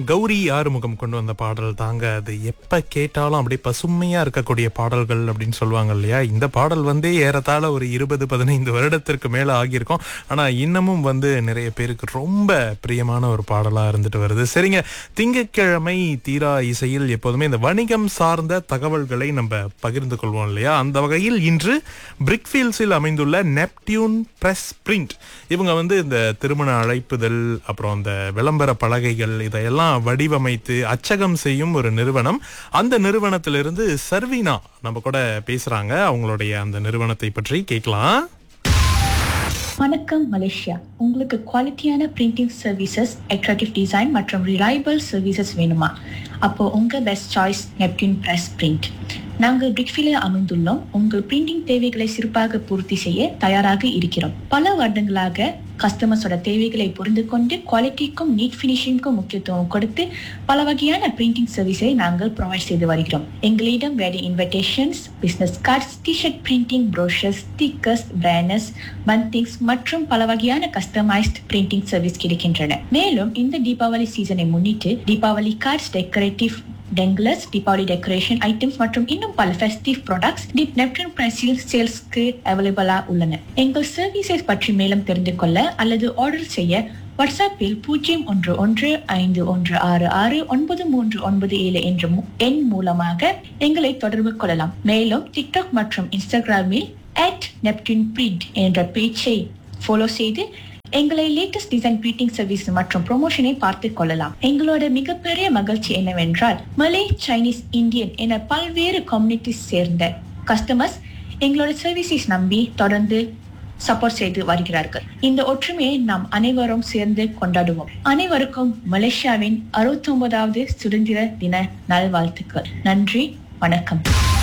கௌரி ஆறுமுகம் கொண்டு வந்த பாடல் தாங்க அது எப்ப கேட்டாலும் அப்படியே பசுமையா இருக்கக்கூடிய பாடல்கள் அப்படின்னு சொல்லுவாங்க இல்லையா இந்த பாடல் வந்து ஏறத்தாழ ஒரு இருபது பதினைந்து வருடத்திற்கு மேல ஆகியிருக்கும் ஆனா இன்னமும் வந்து நிறைய பேருக்கு ரொம்ப பிரியமான ஒரு பாடலா இருந்துட்டு வருது சரிங்க திங்கட்கிழமை தீரா இசையில் எப்போதுமே இந்த வணிகம் சார்ந்த தகவல்களை நம்ம பகிர்ந்து கொள்வோம் இல்லையா அந்த வகையில் இன்று பிரிக்ஃபீல்ஸில் அமைந்துள்ள நெப்டியூன் பிரஸ் பிரிண்ட் இவங்க வந்து இந்த திருமண அழைப்புதல் அப்புறம் அந்த விளம்பர பலகைகள் இதையெல்லாம் வடிவமைத்து அச்சகம் செய்யும் ஒரு நிறுவனம் அந்த நிறுவனத்திலிருந்து சர்வீனா நம்ம கூட பேசுறாங்க அவங்களுடைய அந்த நிறுவனத்தை பற்றி கேட்கலாம் வணக்கம் மலேசியா உங்களுக்கு குவாலிட்டியான பிரிண்டிங் சர்வீசஸ் அட்ராக்டிவ் டிசைன் மற்றும் ரிலையபிள் சர்வீசஸ் வேணுமா அப்போ உங்க best choice Neptune press print நாங்கள் பிரிக்ஃபீலில் அமைந்துள்ளோம் உங்கள் பிரிண்டிங் தேவைகளை சிறப்பாக பூர்த்தி செய்ய தயாராக இருக்கிறோம் பல வருடங்களாக கஸ்டமர்ஸோட தேவைகளை புரிந்து கொண்டு குவாலிட்டிக்கும் நீட் ஃபினிஷிங்க்கும் முக்கியத்துவம் கொடுத்து பல வகையான பிரிண்டிங் சர்வீஸை நாங்கள் ப்ரொவைட் செய்து வருகிறோம் எங்களிடம் wedding invitations business cards T-shirt printing brochures stickers banners buntings மற்றும் பல வகையான கஸ்டமைஸ்ட் பிரிண்டிங் சர்வீஸ் கிடைக்கின்றன மேலும் இந்த தீபாவளி சீசனை முன்னிட்டு Deepavali cards decorative danglers Deepavali decoration items மற்றும் இன்னும் பல ஃபெஸ்டிவ் ப்ராடக்ட்ஸ் டிப் நெப்டின் பிரைஸில் சேல்ஸ்க்கு அவைலபிளா உள்ளன எங்கள் சர்வீசஸ் பற்றி மேலும் தெரிந்து கொள்ள அல்லது ஆர்டர் செய்ய வாட்ஸ்அப்பில் பூஜ்ஜியம் ஒன்று ஒன்று ஐந்து ஒன்று ஆறு ஆறு ஒன்பது மூன்று ஒன்பது ஏழு என்ற மு- எண் மூலமாக எங்களை தொடர்பு கொள்ளலாம் மேலும் டிக்டாக் மற்றும் இன்ஸ்டாகிராமில் அட் நெப்டின் பிரிண்ட் என்ற பேஜை ஃபாலோ செய்து எங்களை லேட்டஸ்ட் டிசைன் பிரிண்டிங் சர்வீஸ் மற்றும் ப்ரொமோஷனை பார்த்து கொள்ளலாம் எங்களோட மிகப்பெரிய மகிழ்ச்சி என்னவென்றால் மலே சைனீஸ் இந்தியன் என பல்வேறு கம்யூனிட்டிஸ் சேர்ந்த கஸ்டமர்ஸ் எங்களோட சர்வீசஸ் நம்பி தொடர்ந்து சப்போர்ட் செய்து வருகிறார்கள் இந்த ஒற்றுமையை நாம் அனைவரும் சேர்ந்து கொண்டாடுவோம் அனைவருக்கும் மலேசியாவின் அறுபத்தி ஒன்பதாவது சுதந்திர தின நல்வாழ்த்துக்கள் நன்றி வணக்கம்